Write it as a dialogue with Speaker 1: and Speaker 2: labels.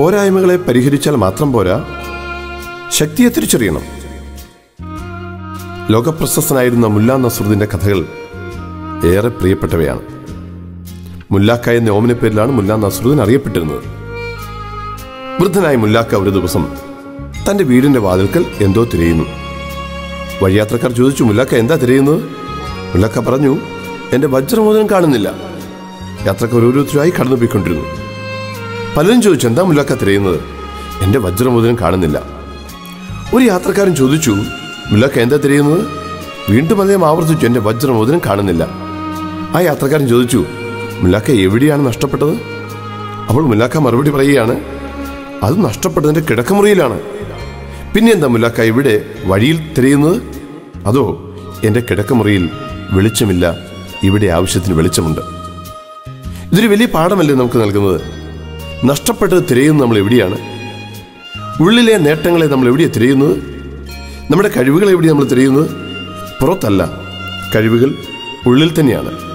Speaker 1: പോരായ്മകളെ പരിഹരിച്ചാൽ മാത്രം പോരാ ശക്തിയെ തിരിച്ചറിയണം ലോകപ്രശസ്തനായിരുന്ന മുല്ല നസറുദ്ദീന്റെ കഥകൾ ഏറെ പ്രിയപ്പെട്ടവയാണ് മുല്ലാക്ക എന്ന ഓമന പേരിലാണ് മുല്ല നസറുദ്ദീൻ അറിയപ്പെട്ടിരുന്നത് വൃദ്ധനായ മുല്ലാക്ക ഒരു ദിവസം തന്റെ വീടിന്റെ വാതിൽക്കൽ എന്തോ തിരയുന്നു വഴിയാത്രക്കാർ ചോദിച്ചു മുല്ലാക്ക എന്താ തിരയുന്നത് മുല്ലാക്ക പറഞ്ഞു എന്റെ വജ്രമോദനം കാണുന്നില്ല യാത്രക്കാർ ഓരോരുത്തരായി കടന്നു പോയിക്കൊണ്ടിരുന്നു പലരും ചോദിച്ചു എന്താ മുല്ലാക്ക തിരയുന്നത് എന്റെ വജ്രമോദനം കാണുന്നില്ല ഒരു യാത്രക്കാരൻ ചോദിച്ചു മുല്ലാക്ക എന്താ തിരയുന്നത് വീണ്ടും അദ്ദേഹം ആവർത്തിച്ചു എന്റെ വജ്രമോദനം കാണുന്നില്ല ആ യാത്രക്കാരൻ ചോദിച്ചു മുല്ലാക്ക എവിടെയാണ് നഷ്ടപ്പെട്ടത് അപ്പോൾ മുല്ലാക്ക മറുപടി പറയുകയാണ് അത് നഷ്ടപ്പെട്ടതിന്റെ കിടക്കമുറിയിലാണ് പിന്നെ എന്താ മുല്ലാക്ക ഇവിടെ വഴിയിൽ തിരയുന്നത് അതോ എൻ്റെ കിടക്കമുറിയിൽ വെളിച്ചമില്ല ഇവിടെ ആവശ്യത്തിന് വെളിച്ചമുണ്ട് ഇതൊരു വലിയ പാഠമല്ലേ നമുക്ക് നൽകുന്നത് നഷ്ടപ്പെട്ടത് തിരയുന്നത് നമ്മൾ എവിടെയാണ് ഉള്ളിലെ നേട്ടങ്ങളെ നമ്മൾ എവിടെയാണ് തിരയുന്നത് നമ്മുടെ കഴിവുകൾ എവിടെയാണ് നമ്മൾ തിരയുന്നത് പുറത്തല്ല കഴിവുകൾ ഉള്ളിൽ തന്നെയാണ്